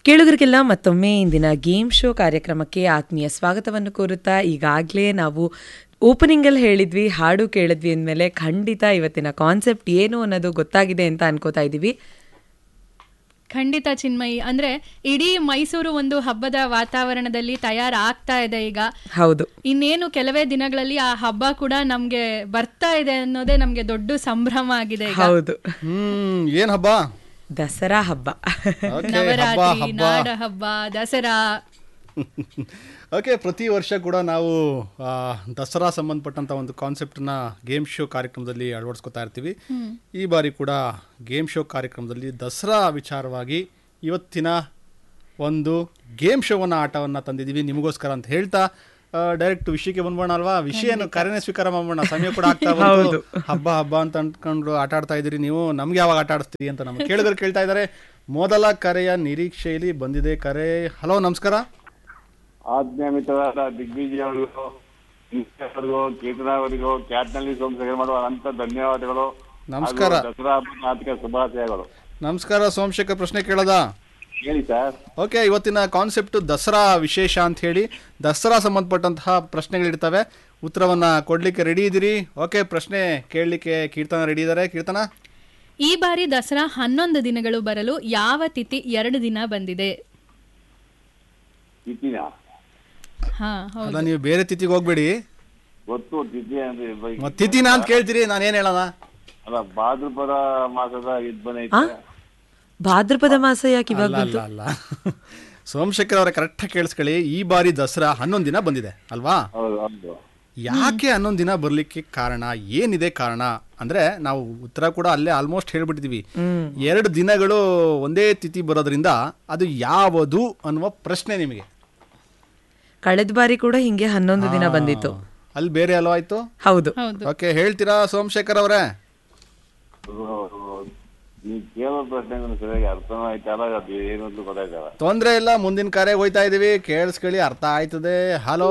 ಕೇಳುಗರಿಗೆಲ್ಲ ಮತ್ತೊಮ್ಮೆ ಇಂದಿನ ಗೇಮ್ ಶೋ ಕಾರ್ಯಕ್ರಮಕ್ಕೆ ಆತ್ಮೀಯ ಸ್ವಾಗತವನ್ನು ಕೋರುತ್ತಾ ಈಗಾಗಲೇ ನಾವು ಓಪನಿಂಗಲ್ಲಿ ಹೇಳಿದ್ವಿ ಹಾಡು ಕೇಳಿದ್ವಿ ಅಂದಮೇಲೆ ಖಂಡಿತ ಇವತ್ತಿನ ಕಾನ್ಸೆಪ್ಟ್ ಏನು ಅನ್ನೋದು ಗೊತ್ತಾಗಿದೆ ಅಂತ ಅನ್ಕೋತಾ ಇದ್ದೀವಿ ಖಂಡಿತ ಚಿನ್ಮಯಿ ಅಂದ್ರೆ ಇಡೀ ಮೈಸೂರು ಒಂದು ಹಬ್ಬದ ವಾತಾವರಣದಲ್ಲಿ ತಯಾರಾಗ್ತಾ ಇದೆ ಈಗ ಹೌದು ಇನ್ನೇನು ಕೆಲವೇ ದಿನಗಳಲ್ಲಿ ಆ ಹಬ್ಬ ಕೂಡ ನಮ್ಗೆ ಬರ್ತಾ ಇದೆ ಅನ್ನೋದೇ ನಮ್ಗೆ ದೊಡ್ಡ ಸಂಭ್ರಮ ಆಗಿದೆ ಈಗ ಹೌದು ಹ್ಮ್ ಏನ್ ಹಬ್ಬ ದಸರಾ ಹಬ್ಬ Okay, ಹಬ್ಬ ನವರಾತ್ರಿ ಹಬ್ಬ ನಾಡ ಹಬ್ಬ ದಸರಾ ಓಕೆ ಪ್ರತಿ ವರ್ಷ ಕೂಡ ನಾವು ಆ, ದಸರಾ ಸಂಬಂಧಪಟ್ಟಂತ ಒಂದು ಕಾನ್ಸೆಪ್ಟ್ನ ಗೇಮ್ ಶೋ ಕಾರ್ಯಕ್ರಮದಲ್ಲಿ ಅಳವಡಿಸ್ಕೊತಾ ಇರ್ತೀವಿ ಈ ಬಾರಿ ಕೂಡ ಗೇಮ್ ಶೋ ಕಾರ್ಯಕ್ರಮದಲ್ಲಿ ದಸರಾ ವಿಚಾರವಾಗಿ ಇವತ್ತಿನ ಒಂದು ಗೇಮ್ ಶೋವನ್ನ ಆಟವನ್ನ ತಂದಿದ್ದೀವಿ ನಿಮಗೋಸ್ಕರ ಅಂತ ಹೇಳ್ತಾ ಡೈರೆಕ್ಟ್ ವಿಷಯಕ್ಕೆ ಬಂದ್ಬೋಣ ಅಲ್ವಾ ವಿಷಯನ ಕರೆನೇ ಸ್ವೀಕಾರ ಮಾಡೋಣ ಸಮಯ ಕೂಡ ಆಗ್ತಾ ಬಂತು. ಹಬ್ಬ ಹಬ್ಬ ಅಂತ ಅನ್ಕೊಂಡು ಆಟ ಆಡ್ತಾ ಇದ್ದೀರಿ ನೀವು ನಮ್ಗೆ ಯಾವಾಗ ಆಟ ಆಡಿಸ್ತೀರಿ ಅಂತ ನಮ್ಮ ಕೇಳಿದ್ರು ಕೇಳ್ತಾ ಇದ್ದಾರೆ ಮೊದಲ ಕರೆಯ ನಿರೀಕ್ಷೆಯಲ್ಲಿ ಬಂದಿದೆ ಕರೆ ಹಲೋ ನಮಸ್ಕಾರ ಆಜ್ಞಾ ಮಿತ್ರರಾದ ದಿಗ್ವಿಜಯ್ ಅವರಿಗೂ ಅವರಿಗೂ ಕೀರ್ತನ ಅವರಿಗೂ ಕ್ಯಾಟ್ನಲ್ಲಿ ಸೋಮಶೇಖರ್ ಮಾಡುವ ಅನಂತ ಧನ್ಯವಾದಗಳು ನಮಸ್ಕಾರ. ಹಾಗೂ ದಸರಾ ಹಬ್ಬದ ಹಾರ್ದಿಕ ಶುಭಾಶಯಗಳು ನಮಸ್ಕಾರ ಸೋಮಶೇಖರ್ ಪ್ರಶ್ನೆ ಕೇಳದ ಹೇಳಿ ಸರ್ ಓಕೆ ಇವತ್ತಿನ ಕಾನ್ಸೆಪ್ಟ್ ದಸರಾ ವಿಶೇಷ ಅಂತ ಹೇಳಿ ದಸರಾ ಸಂಬಂಧಪಟ್ಟಂತಹ ಪ್ರಶ್ನೆಗಳಿರ್ತವೆ ಉತ್ತರವನ್ನ ಕೊಡ್ಲಿಕ್ಕೆ ರೆಡಿ ಇದ್ದೀರಿ ಓಕೆ ಪ್ರಶ್ನೆ ಕೇಳಲಿಕ್ಕೆ ಕೀರ್ತನ ರೆಡಿ ಇದ್ದಾರೆ ಕೀರ್ತನ ಈ ಬಾರಿ ದಸರಾ ಹನ್ನೊಂದು ದಿನಗಳು ಬರಲು ಯಾವ ತಿಥಿ ಎರಡು ದಿನ ಬಂದಿದೆ ತಿಥಿನ ಹಾ ಹೌದು ಅಲ್ಲ ನೀವು ಬೇರೆ ತಿಥಿಗೆ ಹೋಗ್ಬೇಡಿ ಗೊತ್ತು ತಿಥಿ ಅಂದ್ರೆ ಬೈ- ಮತ್ತೆ ತಿಥಿನ ಅಂತ ಕೇಳ್ತೀರಿ ನಾನು ಏನ್ ಹೇಳೋಣ ಅಲ್ಲ ಭಾದ್ರಪದ ಮಾಸದ ಇದ್ ಆ? ಬಂದೈತೆ ಭಾದ್ರಪದ ಮಾಸ ಯಾಕೆ ಇವಾಗ ಅಲ್ಲ ಅಲ್ಲ ಅಲ್ಲ ಸೋಮಶೇಖರ್ ಅವರ ಕರೆಕ್ಟಾಗಿ ಕೇಳಿಸ್ಕೊಳ್ಳಿ ಈ ಬಾರಿ ದಸರಾ ಹನ್ನೊಂದು ದಿನ ಬಂದಿದೆ ಅಲ್ವಾ ಹೌದು ಹೌದು ಯಾಕೆ ಹನ್ನೊಂದು ದಿನ ಬರ್ಲಿಕ್ಕೆ ಕಾರಣ ಏನಿದೆ ಕಾರಣ ಅಂದ್ರೆ ನಾವು ಉತ್ತರ ಕೂಡ ಅಲ್ಲೇ ಆಲ್ಮೋಸ್ಟ್ ಹೇಳ್ಬಿಟ್ಟಿದೀವಿ ಎರಡು ದಿನಗಳು ಒಂದೇ ತಿಥಿ ಬರೋದ್ರಿಂದ ಅದು ಯಾವುದು ಅನ್ನುವ ಪ್ರಶ್ನೆ ನಿಮಗೆ ಕಳೆದ ಬಾರಿ ಕೂಡ ಹಿಂಗೆ ಹನ್ನೊಂದು ದಿನ ಬಂದಿತ್ತು ಅಲ್ಲಿ ಬೇರೆ ಅಲ್ವಾ ಆಯ್ತು ಹೌದು ಹೌದು ಓಕೆ ಹೇಳ್ತೀರಾ ಸೋಮಶೇಖರ್ ಅವರೇ ನೀವು ಕೇಳೋ ಪ್ರಶ್ನೆ ಸರಿಯಾಗಿ ಅರ್ಥನೂ ಆಯ್ತಲ್ಲ ಅದು ಏನು ಅಂತ ಗೊತ್ತಾಯ್ತಲ್ಲ ತೊಂದ್ರೆ ಇಲ್ಲ ಮುಂದಿನ ಕಾರ್ಯ ಹೋಯ್ತಾ ಇದೀವಿ ಕೇಳಿಸ್ಕೊಳ್ಳಿ ಅರ್ಥ ಆಯ್ತದೆ ಹಲೋ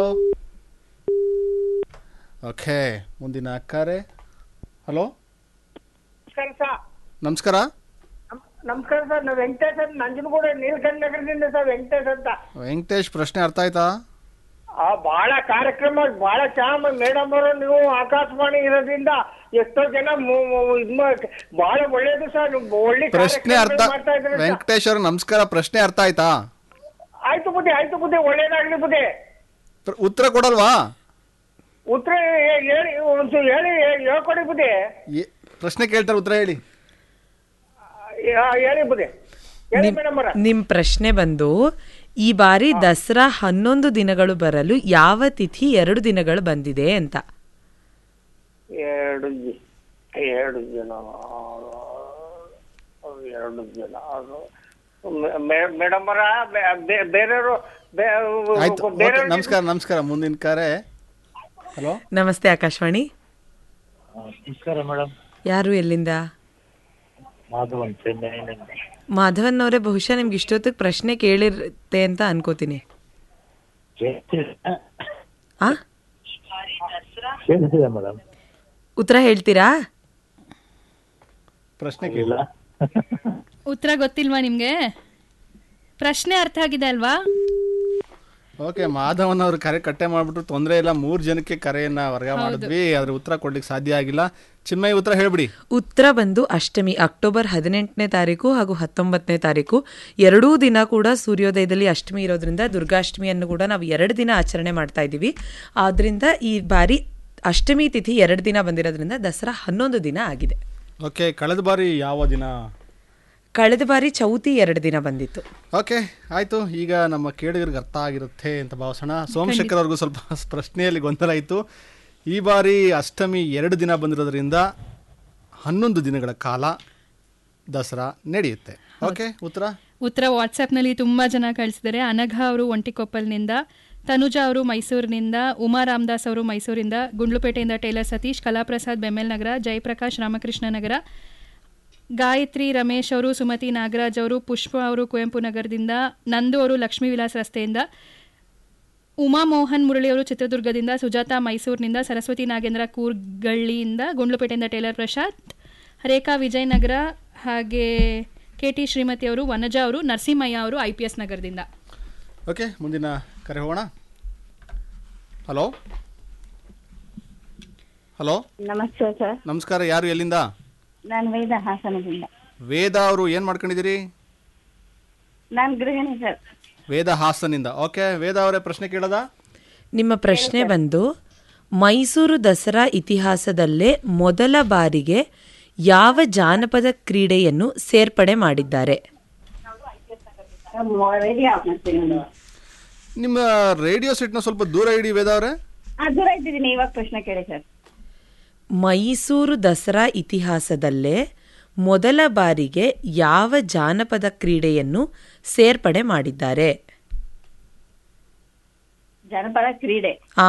ಓಕೆ ಮುಂದಿನ ಕರೆ ಹಲೋ ನಮಸ್ಕಾರ ಸರ್ ನಮಸ್ಕಾರ ನಮ್- ನಮಸ್ಕಾರ ಸರ್ ನಾವು ವೆಂಕಟೇಶ್ ಅಂತ ನಂಜನಗೂಡ ನೀಲಕಂಠ ನಗರದಿಂದ ಸರ್ ವೆಂಕಟೇಶ್ ಅಂತ ವೆಂಕಟೇಶ್ ಪ್ರಶ್ನೆ ಅರ್ಥ ಆಯ್ತಾ ಆ ಬಹಳ ಕಾರ್ಯಕ್ರಮ ಬಹಳ ಚೆನ್ನಾಗಿ ಮೇಡಮ್ ಅವರು ನೀವು ಆಕಾಶವಾಣಿ ಇರೋದ್ರಿಂದ ಎಷ್ಟೋ ಜನ ಮು- ಮು- ಇದ್ ಮಾ- ಬಹಳ ಒಳ್ಳೇದು ಸರ್ ನೀವು ಒಳ್ಳೆ ಪ್ರಶ್ನೆ ಅರ್ಥ ಕಾರ್ಯಕ್ರಮಗಳು ಮಾಡ್ತಾ ಇದ್ದೀರಿ ಸರ್. ವೆಂಕಟೇಶ್ ಅವ್ರ ನಮಸ್ಕಾರ ಪ್ರಶ್ನೆ ಅರ್ಥ ಆಯ್ತಾ ಆಯ್ತು ಬುದ್ಧಿ ಆಯ್ತು ಬುದ್ಧಿ ಒಳ್ಳೇದಾಗ್ಲಿ ಬುದ್ಧಿ ಪ್ರ- ಉತ್ತರ ಕೊಡಲ್ವಾ ಉತ್ತರ ಹೇ- ಹೇಳಿ ಒಂಚೂರು ಹೇಳಿ ಹೇ- ಹೇಳ್ಕೊಡಿ ಬುದ್ಧಿ ಏ- ಪ್ರಶ್ನೆ ಕೇಳ್ತಾರೆ ಉತ್ತರ ಹೇಳಿ ಆ, ಹೇಳಿ ಬುದ್ಧಿ ಹೇಳಿ ನಿಮ್- ಮೇಡಮ್ ಅವರ ನಿಮ್ ಪ್ರಶ್ನೆ ಬಂದು ಈ ಬಾರಿ ದಸರಾ ಹನ್ನೊಂದು ದಿನಗಳು ಬರಲು ಯಾವ ತಿಥಿ ಎರಡು ದಿನಗಳು ಬಂದಿದೆ ಅಂತ ಎರಡು ಜಿ- ಎರಡು ಜನ ಎರಡು ಜನ ಮೇಡಮ್ ಅವರ ಬೇರೆಯವರು ಆಯ್ತು ಓಕೆ, ಬೇರೆಯವ್ರು ನಮಸ್ಕಾರ ನಮಸ್ಕಾರ ಮುಂದಿನ ಕರೆ ಹಲೋ ನಮಸ್ತೆ ಆಕಾಶವಾಣಿ ನಮಸ್ಕಾರ ಮೇಡಮ್ ಯಾರು ಎಲ್ಲಿಂದ ಮಾಧವನ್ ಚೆನ್ನೈನಿಂದ ಮಾಧವನ್ ಅವರೇ ಬಹುಶಃ ನಿಮ್ಗೆ ಇಷ್ಟೊತ್ತಿಗೆ ಪ್ರಶ್ನೆ ಕೇಳಿರುತ್ತೆ ಅಂತ ಅನ್ಕೋತೀನಿ ಆ ಕೇಳಿಸಿದೆ ಮೇಡಮ್ ಉತ್ತರ ಹೇಳ್ತೀರಾ ಪ್ರಶ್ನೆ ಕೇಳಿ ಇಲ್ಲ ಉತ್ತರ ಗೊತ್ತಿಲ್ವಾ ನಿಮ್ಗೆ ಪ್ರಶ್ನೆ ಅರ್ಥ ಆಗಿದೆ ಅಲ್ವಾ ಓಕೆ ಮಾಧವನ್ ಅವ್ರ ಕರೆ ಕಟ್ಟೆ ಮಾಡ್ಬಿಟ್ರು ತೊಂದರೆ ಇಲ್ಲ ಮೂರ್ ಜನಕ್ಕೆ ಕರೆಯನ್ನ ವರ್ಗ ಮಾಡಿದ್ವಿ ಅದ್ರ ಉತ್ತರ ಕೊಡ್ಲಿಕ್ಕೆ ಸಾಧ್ಯ ಆಗಿಲ್ಲ ಚಿನ್ಮಯ್ ಉತ್ತರ ಹೇಳ್ಬಿಡಿ ಉತ್ತರ ಬಂದು ಅಷ್ಟಮಿ ಅಕ್ಟೋಬರ್ ಹದಿನೆಂಟನೇ ತಾರೀಕು ಹಾಗೂ ಹತ್ತೊಂಬತ್ತನೇ ತಾರೀಕು ಎರಡೂ ದಿನ ಕೂಡ ಸೂರ್ಯೋದಯದಲ್ಲಿ ಅಷ್ಟಮಿ ಇರೋದ್ರಿಂದ ದುರ್ಗಾಷ್ಟಮಿಯನ್ನು ಕೂಡ ನಾವು ಎರಡು ದಿನ ಆಚರಣೆ ಮಾಡ್ತಾ ಇದ್ದೀವಿ ಆದ್ರಿಂದ ಈ ಬಾರಿ ಅಷ್ಟಮಿ ತಿಥಿ ಎರಡು ದಿನ ಬಂದಿರೋದ್ರಿಂದ ದಸರಾ ಹನ್ನೊಂದು ದಿನ ಆಗಿದೆ ಓಕೆ ಕಳೆದ ಬಾರಿ ಯಾವ ದಿನ ಕಳೆದ ಬಾರಿ ಚೌತಿ ಎರಡು ದಿನ ಬಂದಿತ್ತು ಓಕೆ ಆಯ್ತು ಈಗ ನಮ್ಮ ಕೇಳಿಗರಿಗೆ ಅರ್ಥ ಆಗಿರುತ್ತೆ ಅಂತ ಭಾವಿಸೋಣ ಸೋಮಶೇಖರ್ ಅವ್ರಿಗೂ ಸ್ವಲ್ಪ ಪ್ರಶ್ನೆಯಲ್ಲಿ ಗೊಂದಲ ಇತ್ತು ಈ ಬಾರಿ ಅಷ್ಟಮಿ ಎರಡು ದಿನ ಬಂದಿರೋದ್ರಿಂದ ಹನ್ನೊಂದು ದಿನಗಳ ಕಾಲ ದಸರಾ ನಡೆಯುತ್ತೆ ಓಕೆ ಉತ್ತರ ಉತ್ತರ ವಾಟ್ಸ್ಆ್ಯಪ್ನಲ್ಲಿ ತುಂಬ ಜನ ಕಳಿಸಿದ್ದಾರೆ ಅನಘ ಅವರು ಒಂಟಿಕೊಪ್ಪಲ್ನಿಂದ ತನುಜಾ ಅವರು ಮೈಸೂರಿನಿಂದ ಉಮಾ ರಾಮದಾಸ್ ಅವರು ಮೈಸೂರಿಂದ ಗುಂಡ್ಲುಪೇಟೆಯಿಂದ ಟೇಲರ್ ಸತೀಶ್ ಕಲಾಪ್ರಸಾದ್ ಬೆಮ್ಮೆಲ್ ನಗರ ಜಯಪ್ರಕಾಶ್ ರಾಮಕೃಷ್ಣ ನಗರ ಗಾಯತ್ರಿ ರಮೇಶ್ ಅವರು ಸುಮತಿ ನಾಗರಾಜ್ ಅವರು ಪುಷ್ಪ ಅವರು ಕುವೆಂಪು ನಗರದಿಂದ ನಂದು ಅವರು ಲಕ್ಷ್ಮೀ ವಿಲಾಸ್ ರಸ್ತೆಯಿಂದ ಉಮಾ ಮೋಹನ್ ಮುರಳಿ ಅವರು ಚಿತ್ರದುರ್ಗದಿಂದ ಸುಜಾತಾ ಮೈಸೂರಿನಿಂದ ಸರಸ್ವತಿ ನಾಗೇಂದ್ರ ಕೂರ್ಗಳ್ಳಿಯಿಂದ ಗುಂಡ್ಲುಪೇಟೆಯಿಂದ ಟೇಲರ್ ಪ್ರಶಾಂತ್ ರೇಖಾ ವಿಜಯನಗರ ಹಾಗೆ ಕೆ ಟಿ ಶ್ರೀಮತಿ ಅವರು ವನಜಾ ಅವರು ನರಸಿಂಹಯ್ಯ ಅವರು ಐ ಪಿ ಎಸ್ ನಗರದಿಂದ ಓಕೆ ಮುಂದಿನ ಕರೆ ಹೋಗೋಣ ಹಲೋ ಹಲೋ ನಮಸ್ತೆ ಸರ್ ನಮಸ್ಕಾರ ಯಾರು ಎಲ್ಲಿಂದ ನಾನು ವೇದ ಹಾಸನದಿಂದ ವೇದ ಅವರು ಏನು ಮಾಡ್ಕೊಂಡಿದ್ದೀರಿ ನಾನು ಗೃಹಿಣಿ ಸರ್ ವೇದ ಹಾಸನಿಂದ ಓಕೆ ವೇದ ಅವರೇ ಪ್ರಶ್ನೆ ಕೇಳೋದಾ ನಿಮ್ಮ ಪ್ರಶ್ನೆ ಬಂದು ಮೈಸೂರು ದಸರಾ ಇತಿಹಾಸದಲ್ಲೇ ಮೊದಲ ಬಾರಿಗೆ ಯಾವ ಜಾನಪದ ಕ್ರೀಡೆಯನ್ನು ಸೇರ್ಪಡೆ ಮಾಡಿದ್ದಾರೆ ರೆಡಿ ಆಫ್ ಮಾಡ್ತೀನಿ ನಾನು. ನಿಮ್ಮ ರೇಡಿಯೋ ಸೆಟ್ನ ಸ್ವಲ್ಪ ದೂರ ಇಡಿ ವೇದ ಅವರೇ ಆ, ದೂರ ಇಟ್ಟಿದ್ದೀನಿ ಇವಾಗ ಪ್ರಶ್ನೆ ಕೇಳಿ ಸರ್ ಮೈಸೂರು ದಸರಾ ಇತಿಹಾಸದಲ್ಲೇ ಮೊದಲ ಬಾರಿಗೆ ಯಾವ ಜಾನಪದ ಕ್ರೀಡೆಯನ್ನು ಸೇರ್ಪಡೆ ಮಾಡಿದ್ದಾರೆ ಜನಪದ ಕ್ರೀಡೆ ಆ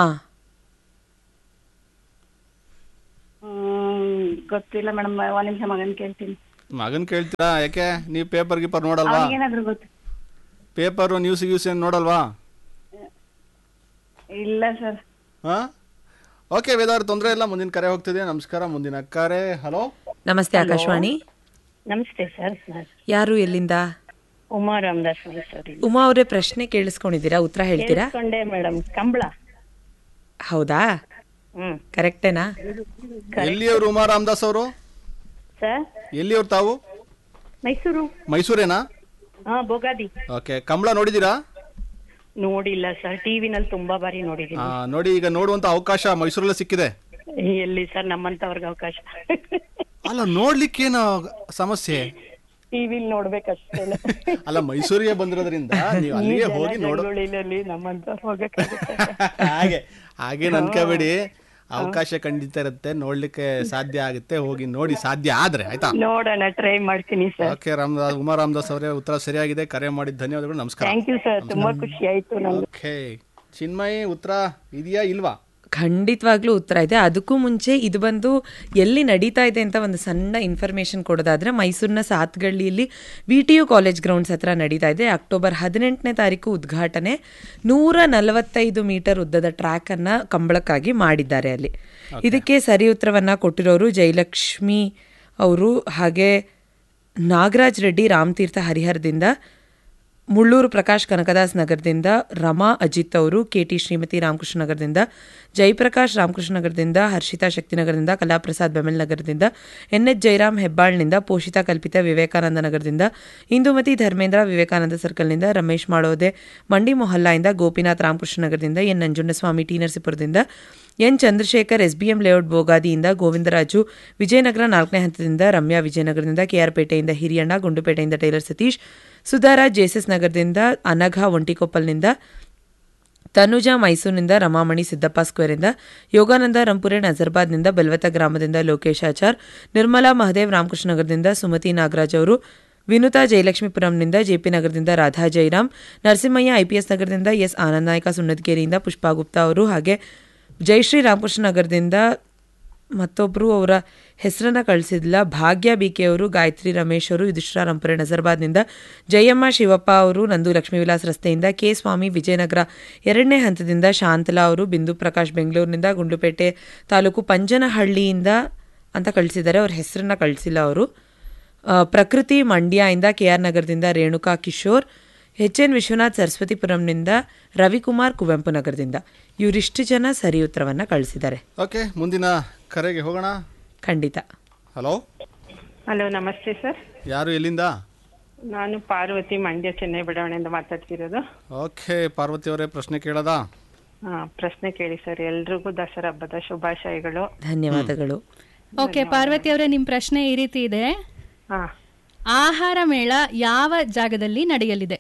ಹ್ಮ್ ಗೊತ್ತಿಲ್ಲ ಮೇಡಮ್ ಒಂದ್ ನಿಮಿಷ ಮಗನ್ ಕೇಳ್ತೀನಿ ಮಗನ್ ಕೇಳ್ತೀರಾ ಯಾಕೆ ನೀವು ಪೇಪರ್ ಗೀಪರ್ ನೋಡಲ್ವಾ ಅವ್ನಿಗೇನಾದ್ರು ಗೊತ್ತು ಪೇಪರು ನ್ಯೂಸ್ ಗ್ಯೂಸ್ ಏನು ನೋಡಲ್ವಾ ಇಲ್ಲ ಸರ್ ಹಾ ಓಕೆ ವೇದ ಅವ್ರ ತೊಂದರೆ ಇಲ್ಲ ಮುಂದಿನ ಕರೆ ಹೋಗ್ತಿದೆ ನಮಸ್ಕಾರ ಮುಂದಿನ ಕರೆ ಹಲೋ ನಮಸ್ತೆ ಆಕಾಶವಾಣಿ ನಮಸ್ತೆ ಸರ್ ಯಾರು ಎಲ್ಲಿಂದ ಉಮಾ ರಾಮದಾಸ್ ಮೈಸೂರಿ ಉಮಾ ಅವರೇ ಪ್ರಶ್ನೆ ಕೇಳಿಸ್ಕೊಂಡಿದ್ದೀರಾ ಉತ್ತರ ಹೇಳ್ತೀರಾ ಕೇಳಿಸ್ಕೊಂಡೆ ಮೇಡಮ್ ಕಂಬಳ ಹೌದಾ ಹ್ಮ್ ಎಲ್ಲಿಯವರು ಕರೆಕ್ಟೇನಾ ಉಮಾ ರಾಮದಾಸ್ ಅವರು ಸರ್ ಎಲ್ಲಿಯವ್ರು ತಾವು ಮೈಸೂರು ಮೈಸೂರೇನಾ ಹಾ ಬೋಗಾದಿ ಓಕೆ ಕಂಬಳ ನೋಡಿದ್ದೀರಾ ನೋಡಿಲ್ಲ ಸರ್ ಟಿವಿನಲ್ಲಿ ತುಂಬಾ ಬಾರಿ ನೋಡಿದೀನಿ ಆ, ನೋಡಿ ಈಗ ನೋಡುವಂತ ಅವಕಾಶ ಮೈಸೂರಲ್ಲೇ ಸಿಕ್ಕಿದೆ ಎಲ್ಲಿ ಸರ್ ನಮ್ಮಂತವ್ರಿಗೆ ಅವಕಾಶ ಅಲ್ಲ ನೋಡ್ಲಿಕ್ಕೇನು ಸಮಸ್ಯೆ ಟಿವಿಲಿ ನೋಡ್ಬೇಕಷ್ಟೇ ಅಲ್ಲ ಮೈಸೂರಿಗೆ ಬಂದಿರೋದ್ರಿಂದ ನೀವು ಅಲ್ಲಿಗೆ ಹೋಗಿ ನೋಡು ಜಂಗುಳಿನಲ್ಲಿ ನಮ್ಮಂತವ್ರು ಹೋಗಕ್ಕಾಗುತ್ತೆ ಹಾಗೆ ಹಾಗೇನು ಅನ್ಕೋಬೇಡಿ ಅವಕಾಶ ಖಂಡಿತ ಇರುತ್ತೆ ನೋಡ್ಲಿಕ್ಕೆ ಸಾಧ್ಯ ಆಗುತ್ತೆ ಹೋಗಿ ನೋಡಿ ಸಾಧ್ಯ ಆದ್ರೆ ಆಯ್ತಾ ನೋಡೋಣ ಟ್ರೈ ಮಾಡ್ತೀನಿ ಸರ್ ಓಕೆ ರಾಮದಾಸ್ ಉಮಾ ರಾಮದಾಸ್ ಅವರೇ ಉತ್ತರ ಸರಿಯಾಗಿದೆ ಕರೆ ಮಾಡಿದ ಧನ್ಯವಾದಗಳು ನಮಸ್ಕಾರ ಥ್ಯಾಂಕ್ ಯು ಸರ್ ತುಂಬಾ ಖುಷಿ ಆಯ್ತು ನಮ್ಗೆ ಓಕೆ ಚಿನ್ಮಯಿ ಉತ್ತರ ಇದೆಯಾ ಇಲ್ವಾ ಖಂಡಿತವಾಗ್ಲೂ ಉತ್ತರ ಇದೆ ಅದಕ್ಕೂ ಮುಂಚೆ ಇದು ಬಂದು ಎಲ್ಲಿ ನಡೀತಾ ಇದೆ ಅಂತ ಒಂದು ಸಣ್ಣ ಇನ್ಫಾರ್ಮೇಶನ್ ಕೊಡೋದಾದ್ರೆ ಮೈಸೂರಿನ ಸಾತ್ಗಳ್ಳಿಯಲ್ಲಿ V T U college grounds ಹತ್ರ ನಡೀತಾ ಇದೆ ಅಕ್ಟೋಬರ್ ಹದಿನೆಂಟನೇ ತಾರೀಕು ಉದ್ಘಾಟನೆ ನೂರ ನಲವತ್ತೈದು ಮೀಟರ್ ಉದ್ದದ ಟ್ರ್ಯಾಕ್ ಅನ್ನ ಕಂಬಳಕ್ಕಾಗಿ ಮಾಡಿದ್ದಾರೆ ಅಲ್ಲಿ ಇದಕ್ಕೆ ಸರಿ ಉತ್ತರವನ್ನ ಕೊಟ್ಟಿರೋರು ಜಯಲಕ್ಷ್ಮಿ ಅವರು ಹಾಗೆ ನಾಗರಾಜ್ ರೆಡ್ಡಿ ರಾಮತೀರ್ಥ ಹರಿಹರದಿಂದ ಮುಳ್ಳೂರು ಪ್ರಕಾಶ್ ಕನಕದಾಸ್ ನಗರದಿಂದ ರಮಾ ಅಜಿತ್ ಅವರು ಕೆ ಟಿ ಶ್ರೀಮತಿ ರಾಮಕೃಷ್ಣ ನಗರದಿಂದ ಜಯಪ್ರಕಾಶ್ ರಾಮಕೃಷ್ಣ ನಗರದಿಂದ ಹರ್ಷಿತಾ ಶಕ್ತಿನಗರದಿಂದ ಕಲಾಪ್ರಸಾದ್ ಬೆಮೆಲ್ ನಗರದಿಂದ ಎನ್ ಎಚ್ ಜಯರಾಮ್ ಹೆಬ್ಬಾಳ್ನಿಂದ ಪೋಷಿತಾ ಕಲ್ಪಿತ ವಿವೇಕಾನಂದ ನಗರದಿಂದ ಇಂದುಮತಿ ಧರ್ಮೇಂದ್ರ ವಿವೇಕಾನಂದ ಸರ್ಕಲ್ನಿಂದ ರಮೇಶ್ ಮಾಡೋದೆ ಮಂಡಿ ಮೊಹಲ್ಲಾಯಿಂದ ಗೋಪಿನಾಥ್ ರಾಮಕೃಷ್ಣ ನಗರದಿಂದ ಎನ್ ನಂಜುಂಡಸ್ವಾಮಿ ಟಿ ನರಸೀಪುರದಿಂದ ಎನ್ ಚಂದ್ರಶೇಖರ್ ಎಸ್ಬಿಎಂ ಲೇಔಟ್ ಬೋಗಾದಿಯಿಂದ ಗೋವಿಂದರಾಜು ವಿಜಯನಗರ ನಾಲ್ಕನೇ ಹಂತದಿಂದ ರಮ್ಯಾ ವಿಜಯನಗರದಿಂದ ಕೆಆರ್ ಪೇಟೆಯಿಂದ ಹಿರಿಯಣ್ಣ ಗುಂಡುಪೇಟೆಯಿಂದ ಟೈಲರ್ ಸತೀಶ್ ಸುಧಾರ ಜೆಎಸ್ಎಸ್ ನಗರದಿಂದ ಅನಘ ಒಂಟಿಕೊಪ್ಪಲ್ನಿಂದ ತನುಜಾ ಮೈಸೂರಿನಿಂದ ರಮಾಮಣಿ ಸಿದ್ದಪ್ಪ ಸ್ಕ್ವೇರಿಂದ ಯೋಗಾನಂದ ರಂಪುರೆ ನಜರ್ಬಾದ್ನಿಂದ ಬೆಲ್ವತ ಗ್ರಾಮದಿಂದ ಲೋಕೇಶ್ ಆಚಾರ್ ನಿರ್ಮಲಾ ಮಹದೇವ್ ರಾಮಕೃಷ್ಣ ನಗರದಿಂದ ಸುಮತಿ ನಾಗರಾಜ್ ಅವರು ವಿನುತಾ ಜಯಲಕ್ಷ್ಮೀಪುರಂನಿಂದ ಜೆಪಿ ನಗರದಿಂದ ರಾಧಾ ಜೈರಾಮ್ ನರಸಿಂಹಯ್ಯ ಐಪಿಎಸ್ ನಗರದಿಂದ ಎಸ್ ಆನಂದ್ ನಾಯ್ಕ ಸುಣ್ಣದಗೇರಿಯಿಂದ ಪುಷ್ಪಾ ಗುಪ್ತಾ ಅವರು ಹಾಗೆ ಜಯಶ್ರೀ ರಾಮಕೃಷ್ಣ ನಗರದಿಂದ ಮತ್ತೊಬ್ಬರು ಅವರ ಹೆಸರನ್ನ ಕಳಿಸಿದ್ಲ ಭಾಗ್ಯ ಬಿಕೆ ಅವರು ಗಾಯತ್ರಿ ರಮೇಶ್ ಅವರು ಯುಧಿಷ್ಠರ ರಂಪುರೆ ನಜರ್ಬಾದ್ನಿಂದ ಜಯಮ್ಮ ಶಿವಪ್ಪ ಅವರು ನಂದು ಲಕ್ಷ್ಮೀ ವಿಲಾಸ್ ರಸ್ತೆಯಿಂದ ಕೆ ಸ್ವಾಮಿ ವಿಜಯನಗರ ಎರಡನೇ ಹಂತದಿಂದ ಶಾಂತಲಾ ಅವರು ಬಿಂದು ಪ್ರಕಾಶ್ ಬೆಂಗಳೂರಿನಿಂದ ಗುಂಡ್ಲುಪೇಟೆ ತಾಲೂಕು ಪಂಜನಹಳ್ಳಿಯಿಂದ ಅಂತ ಕಳಿಸಿದ್ದಾರೆ ಅವ್ರ ಹೆಸರನ್ನ ಕಳಿಸಿಲ್ಲ ಅವರು ಆ, ಪ್ರಕೃತಿ ಮಂಡ್ಯದಿಂದ ಕೆ ಆರ್ ನಗರದಿಂದ ರೇಣುಕಾ ಕಿಶೋರ್ ಎಚ್ ಎನ್ ವಿಶ್ವನಾಥ್ ಸರಸ್ವತಿಪುರಂನಿಂದ ರವಿಕುಮಾರ್ ಕುವೆಂಪು ನಗರದಿಂದ ಇವರಿಷ್ಟು ಜನ ಸರಿ ಉತ್ತರವನ್ನ ಕಳಿಸಿದ್ದಾರೆ ಓಕೆ ಮುಂದಿನ ಕರೆಗೆ ಹೋಗೋಣ ಖಂಡಿತ ಹಲೋ ಹಲೋ ನಮಸ್ತೆ ಸರ್ ಯಾರು ಎಲ್ಲಿಂದ ನಾನು ಪಾರ್ವತಿ ಮಂಡ್ಯ ಚೆನ್ನೈ ಬಡಾವಣೆಯಿಂದ ಮಾತಾಡ್ತಿರೋದು ಓಕೆ ಪಾರ್ವತಿ ಅವರೇ ಪ್ರಶ್ನೆ ಕೇಳೋದಾ ಹಾ ಪ್ರಶ್ನೆ ಕೇಳಿ ಸರ್ ಎಲ್ರಿಗೂ ದಸರಾ ಹಬ್ಬದ ಶುಭಾಶಯಗಳು ಧನ್ಯವಾದಗಳು ಓಕೆ ಪಾರ್ವತಿ ಅವರೇ ನಿಮ್ಮ ಪ್ರಶ್ನೆ ಈ ರೀತಿ ಇದೆ ಹಾ ಆಹಾರ ಮೇಳ ಯಾವ ಜಾಗದಲ್ಲಿ ನಡೆಯಲಿದೆ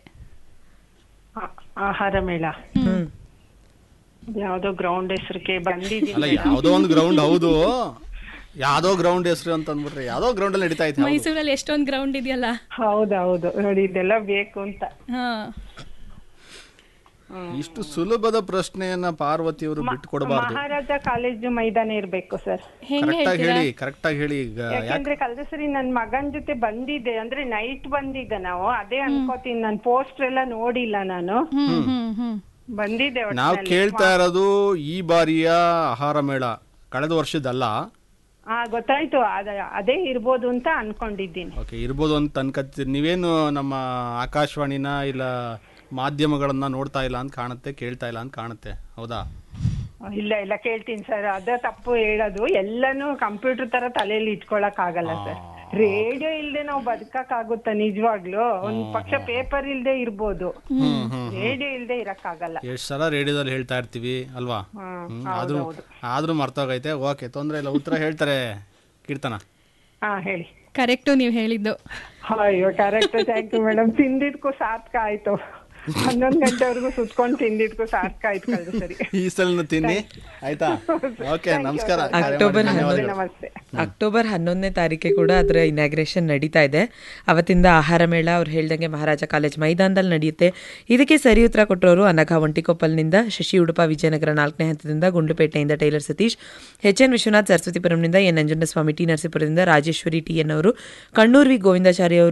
ಆ- ಆಹಾರ ಮೇಳ ಹ್ಮ್ ಯಾವ್ದೋ ಗ್ರೌಂಡ್ ಹೆಸರಿಗೆ ಅಲ್ಲ ಬಂದಿದ್ದೀನಿ ಯಾವ್ದೋ ಒಂದು ಗ್ರೌಂಡ್ ಹೌದು ಯಾವ್ದೋ ಗ್ರೌಂಡ್ ಹೆಸರು ಅಂತ ಅಂದ್ಬಿಟ್ರೆ ಯಾವ್ದೋ ಗ್ರೌಂಡ್ ಅಲ್ಲಿ ನಡೀತಾ ಇತ್ತು ಹೌದು. ಮೈಸೂರಲ್ಲಿ ಎಷ್ಟೊಂದು ಗ್ರೌಂಡ್ ಇದೆಯಲ್ಲ ಹೌದೌದು ನೋಡಿ ಇದೆಲ್ಲ ಬೇಕು ಅಂತ ಹಾ ಇಷ್ಟು ಸುಲಭದ ಪ್ರಶ್ನೆಯನ್ನ ಪಾರ್ವತಿ ಅವರು ಬಿಟ್ಟು ಕೊಡಬಾರ್ದು ಮಹಾರಾಜ ಕಾಲೇಜು ಮೈದಾನ ಇರ್ಬೇಕು ಸರ್ ಹೆಂಗೆ ಕರೆಕ್ಟ್ ಆಗಿ ಹೇಳ್ತೀರಾ ಹೇಳಿ ಕರೆಕ್ಟ್ ಆಗಿ ಹೇಳಿ ಈಗ ಯಾಕೆ ಯಾಕಂದ್ರೆ ಕಳೆದ ಸರಿ ನನ್ ಮಗನ್ ಜೊತೆ ಬಂದಿದ್ದೆ ಅಂದ್ರೆ ನೈಟ್ ಬಂದಿದ್ದೆ ನಾವು ಅದೇ ಅನ್ಕೋತೀನಿ ನನ್ ಪೋಸ್ಟರ್ ಎಲ್ಲ ನೋಡಿಲ್ಲ ನಾನು ಹ್ಮ್ ಹ್ಮ್ ಹ್ಮ್ ಬಂದಿದ್ದೆ ನಾವು ಒಟ್ನಲ್ಲಿ. ಕೇಳ್ತಾ ಇರೋದು ಈ ಬಾರಿಯ ಆಹಾರ ಮೇಳ ಕಳೆದ ವರ್ಷದಲ್ಲ ಆ ಗೊತ್ತಾಯ್ತು ಅದ ಅದೇ ಇರ್ಬೋದು ಅಂತ ಅನ್ಕೊಂಡಿದ್ದೀನಿ ಓಕೆ ಇರ್ಬೋದು ಅಂತ ಅನ್ಕತ್ತೀರಿ ನೀವೇನು ನಮ್ಮ ಆಕಾಶವಾಣಿನ ಇಲ್ಲ ಮಾಧ್ಯಮಗಳನ್ನ ನೋಡ್ತಾ ಇಲ್ಲ ಅಂತ ಕಾಣುತ್ತೆ ಕೇಳ್ತಾ ಇಲ್ಲ ಅಂತ ಕಾಣುತ್ತೆ ಹೌದಾ ಇಲ್ಲ ಇಲ್ಲ ಕೇಳ್ತೀನಿ ಸರ್ ಅದೇ ತಪ್ಪು ಹೇಳೋದು ಎಲ್ಲಾನು ಕಂಪ್ಯೂಟರ್ ತರ ತಲೆಯಲ್ಲಿ ಇಟ್ಕೊಳಕ್ ಆಗಲ್ಲ ಸರ್ ರೇಡಿಯೋ ಇಲ್ದೆ ನಾವು ಬದುಕಕ್ ಆಗುತ್ತಾ ನಿಜವಾಗ್ಲು ಒಂದ್ ಪಕ್ಷ ಪೇಪರ್ ಇಲ್ದೆ ಇರ್ಬೋದು ರೇಡಿಯೋ ಇಲ್ದೆ ಇರಕ್ ಆಗಲ್ಲ ಎಷ್ಟು ಸಲ ರೇಡಿಯೋದಲ್ಲಿ ಹೇಳ್ತಾ ಇರ್ತೀವಿ ಅಲ್ವಾ ಹ್ಮ್, ಆದ್ರೂ ಆದ್ರೂ ಮರ್ತೋಗೈತೆ ಓಕೆ ತೊಂದರೆ ಇಲ್ಲ ಉತ್ತರ ಹೇಳ್ತಾರೆ ಕೀರ್ತನ ಹಾ ಹೇಳಿ ಕರೆಕ್ಟು ನೀವು ಹೇಳಿದ್ದು ಅಯ್ಯೋ ಕರೆಕ್ಟ್ ಥ್ಯಾಂಕ್ ಯು ಮೇಡಮ್ ತಿಂದಿದ್ಕು ಸಾರ್ಥಕ ಆಯ್ತು ಹನ್ನೊಂದ್ ಗಂಟೆವರೆಗೂ ಸುತ್ಕೊಂಡ್ ತಿಂದಿದ್ಕು ಸಾರ್ಥಕ ಆಯ್ತು ಕಳ್ದು ಸರಿ ಈ ಸಲ ತಿನ್ನಿ ಆಯ್ತಾ ಓಕೆ ನಮಸ್ಕಾರ ಕರೆ ಅಕ್ಟೋಬರ್ ಮಾಡಿದ್ದಕ್ಕೆ ಹನ್ನೊಂದು ಧನ್ಯವಾದಗಳು. ನಮಸ್ತೆ ಅಕ್ಟೋಬರ್ ಹನ್ನೊಂದನೇ ತಾರೀಕೆ ಕೂಡ ಅದರ ಇನಾಗ್ರೇಷನ್ ನಡೀತಾ ಇದೆ ಅವತ್ತಿಂದ ಆಹಾರ ಮೇಳ ಅವ್ರು ಹೇಳ್ದಂಗೆ ಮಹಾರಾಜ ಕಾಲೇಜ್ ಮೈದಾನದಲ್ಲಿ ನಡೆಯುತ್ತೆ ಇದಕ್ಕೆ ಸರಿ ಉತ್ತರ ಕೊಟ್ಟವರು ಅನಘ ಒಂಟಿಕೊಪ್ಪಲ್ನಿಂದ ಶಶಿ ಉಡುಪ ವಿಜಯನಗರ ನಾಲ್ಕನೇ ಹಂತದಿಂದ ಗುಂಡ್ಲುಪೇಟೆಯಿಂದ tailor Satish H N Vishwanath ಸರಸ್ವತಿಪುರಂನಿಂದ ಎನ್ ನಂಜನಸ್ವಾಮಿ ಟಿ ನರಸೀಪುರದಿಂದ ರಾಜೇಶ್ವರಿ ಟಿ ಎನ್ ಅವರು ಕಣ್ಣೂರ್ ವಿ ಗೋವಿಂದಾಚಾರ್ಯ ಅವರು